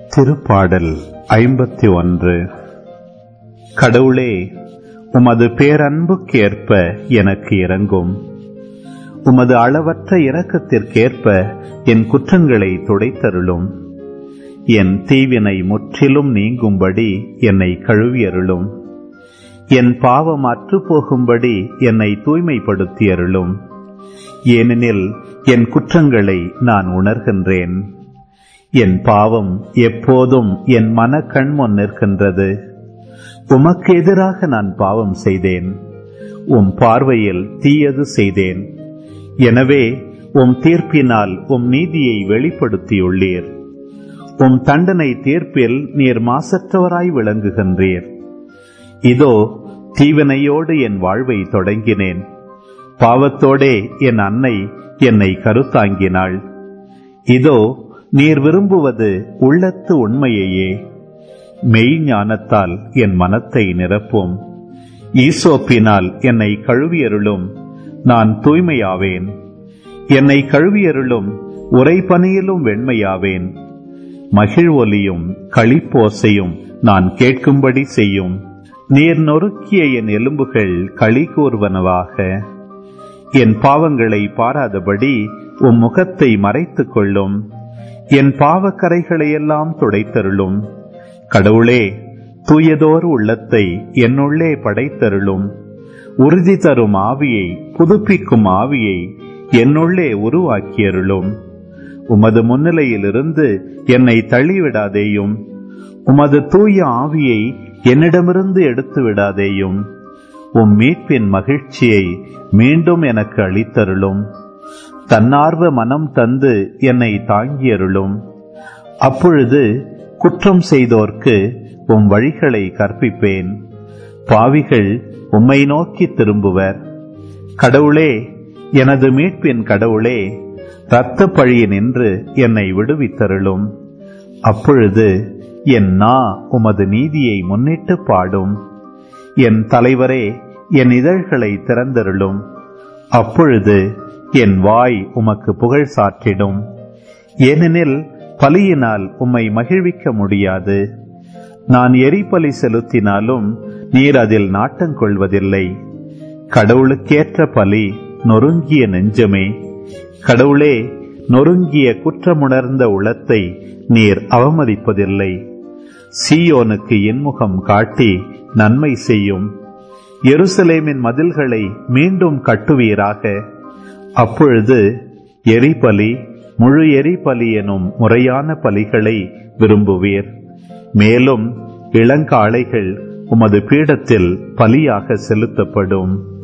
திருப்பாடல் ஐம்பத்தி ஒன்று கடவுளே உமது பேரன்புக்கேற்ப எனக்கு இறங்கும் உமது அளவற்ற இரக்கத்திற்கேற்ப என் குற்றங்களை துடைத்தருளும் என் தீவினை முற்றிலும் நீங்கும்படி என்னை கழுவியருளும் என் பாவம் அற்றுப்போகும்படி என்னை தூய்மைப்படுத்தியருளும் ஏனெனில் என் குற்றங்களை நான் உணர்கின்றேன் என் பாவம் எப்போதும் என் மன கண்முன் நிற்கின்றது உமக்கு எதிராக நான் பாவம் செய்தேன் உம் பார்வையில் தீயது செய்தேன் எனவே உம் தீர்ப்பினால் உம் நீதியை வெளிப்படுத்தியுள்ளீர் உம் தண்டனை தீர்ப்பில் நீர் மாசற்றவராய் விளங்குகின்றீர் இதோ தீவினையோடு என் வாழ்வை தொடங்கினேன் பாவத்தோடே என் அன்னை என்னை கருத்தாங்கினாள் இதோ நீர் விரும்புவது உள்ளத்து உண்மையையே மெய் ஞானத்தால் என் மனத்தை நிரப்பும் ஈசோப்பினால் என்னை கழுவியருளும் நான் தூய்மையாவேன் என்னை கழுவியருளும் உரைபனியிலும் வெண்மையாவேன் மகிழ்வொலியும் களிப்போசையும் நான் கேட்கும்படி செய்யும் நீர் நொறுக்கிய என் எலும்புகள் களி கூறுவனவாக என் பாவங்களை பாராதபடி உம் முகத்தை மறைத்துக் கொள்ளும் என் பாவக்கரைகளையெல்லாம் துடைத்தருளும் கடவுளே தூயதோர் உள்ளத்தை என்னுள்ளே படைத்தருளும் உறுதி தரும் ஆவியை புதுப்பிக்கும் ஆவியை என்னுள்ளே உருவாக்கியருளும் உமது முன்னிலையிலிருந்து என்னை தள்ளிவிடாதேயும் உமது தூய ஆவியை என்னிடமிருந்து எடுத்து விடாதேயும் உம் மீட்பின் மகிழ்ச்சியை மீண்டும் எனக்கு அளித்தருளும் தன்னார்வ மனம் தந்து என்னை தாங்கியருளும் அப்பொழுது குற்றம் செய்தோர்க்கு உம் வழிகளை கற்பிப்பேன் பாவிகள் உம்மை நோக்கி திரும்புவர் கடவுளே எனது மீட்பின் கடவுளே இரத்த பழியினின்று என்னை விடுவித்தருளும் அப்பொழுது என் நா உமது நீதியை முன்னிட்டு பாடும் என் தலைவரே என் இதழ்களை திறந்தருளும் அப்பொழுது என் வாய் உமக்கு புகழ் சாற்றிடும் ஏனெனில் பலியினால் உம்மை மகிழ்விக்க முடியாது நான் எரிபலி செலுத்தினாலும் நீர் அதில் நாட்டங்கொள்வதில்லை கடவுளுக்கேற்ற பலி நொறுங்கிய நெஞ்சமே கடவுளே நொறுங்கிய குற்றமுணர்ந்த உளத்தை நீர் அவமதிப்பதில்லை சீயோனுக்கு இன்முகம் காட்டி நன்மை செய்யும் எருசலேமின் மதில்களை மீண்டும் கட்டுவீராக அப்பொழுது எரிபலி முழு எரிபலி எனும் முறையான பலிகளை விரும்புவீர் மேலும் இளங்காளைகள் உமது பீடத்தில் பலியாக செலுத்தப்படும்